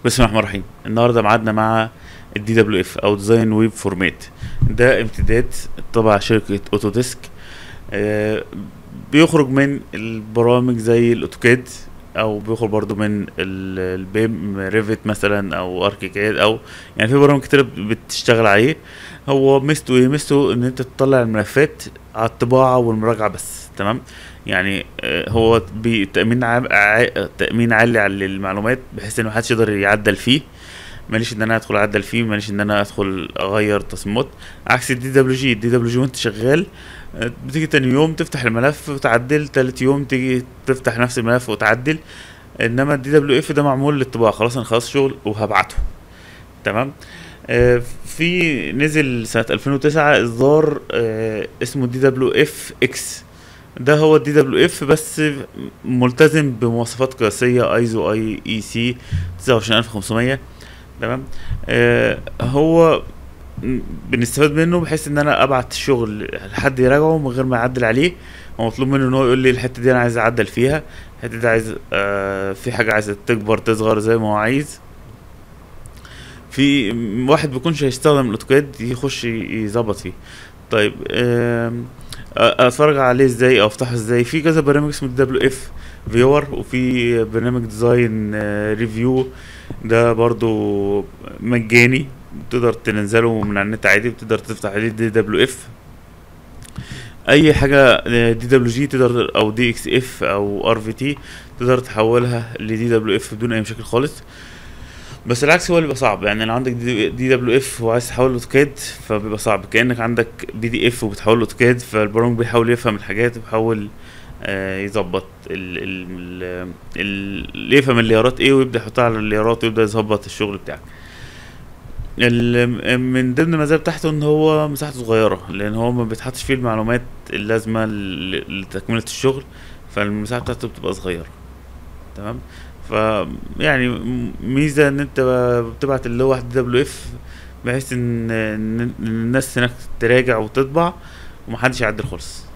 بسم الله الرحمن الرحيم النهارده ميعادنا مع الدي دبليو اف او ديزاين ويب فورمات ده امتداد تبع شركه اوتوديسك آه، بيخرج من البرامج زي الاوتوكاد او بيخرج برضو من ال- البيم ريفت مثلا او اركيكاد او يعني في برامج كتير بتشتغل عليه هو ميزته ايه ميزته ان انت تطلع الملفات على الطباعه والمراجعه بس تمام يعني آه، هو بتأمين عام ع- تأمين عالي على المعلومات بحيث ان محدش يقدر يعدل فيه ماليش ان انا ادخل اعدل فيه ماليش ان انا ادخل اغير تصميمات عكس الدي دبليو جي الدي دبليو جي وانت شغال آه، بتيجي تاني يوم تفتح الملف وتعدل تالت يوم تيجي تفتح نفس الملف وتعدل انما الدي دبليو اف ده معمول للطباعه خلاص انا خلاص شغل وهبعته تمام آه، في نزل سنة 2009 اصدار آه، اسمه دي دبليو اف اكس ده هو الدي دبليو اف بس ملتزم بمواصفات قياسية ايزو اي اي سي 29500 تمام آه هو م- بنستفاد منه بحيث ان انا ابعت الشغل لحد يراجعه من غير ما يعدل عليه هو مطلوب منه ان هو يقول لي الحته دي انا عايز اعدل فيها الحته دي عايز آه في حاجه عايزه تكبر تصغر زي ما هو عايز في م- واحد بيكونش هيستخدم الاوتوكاد يخش ي- يظبط فيه طيب آم، أ- اتفرج عليه ازاي او افتحه ازاي في كذا برنامج اسمه دبليو اف فيور وفي برنامج ديزاين ريفيو ده برضو مجاني تقدر تنزله من على النت عادي بتقدر تفتح عليه دي دبليو اف اي حاجه دي دبليو جي تقدر او دي اكس اف او ار في تي تقدر تحولها لدي دبليو اف بدون اي مشاكل خالص بس العكس هو اللي بيبقى صعب يعني لو عندك دي دبليو اف وعايز تحول اوتوكاد فبيبقى صعب كانك عندك بي دي اف وبتحول اوتوكاد فالبرامج بيحاول يفهم الحاجات وبيحاول آه، يظبط ال ال ال ال يفهم الليارات ايه ويبدا يحطها على الليارات ويبدا يظبط الشغل بتاعك ال- من ضمن المزايا بتاعته ان هو مساحته صغيره لان هو ما بيتحطش فيه المعلومات اللازمه ل- لتكمله الشغل فالمساحه بتاعته بتبقى صغيره تمام ف يعني م- ميزه ان انت بتبعت اللوح دي دبليو اف بحيث ان إن- إن الناس هناك تراجع وتطبع ومحدش يعدل خالص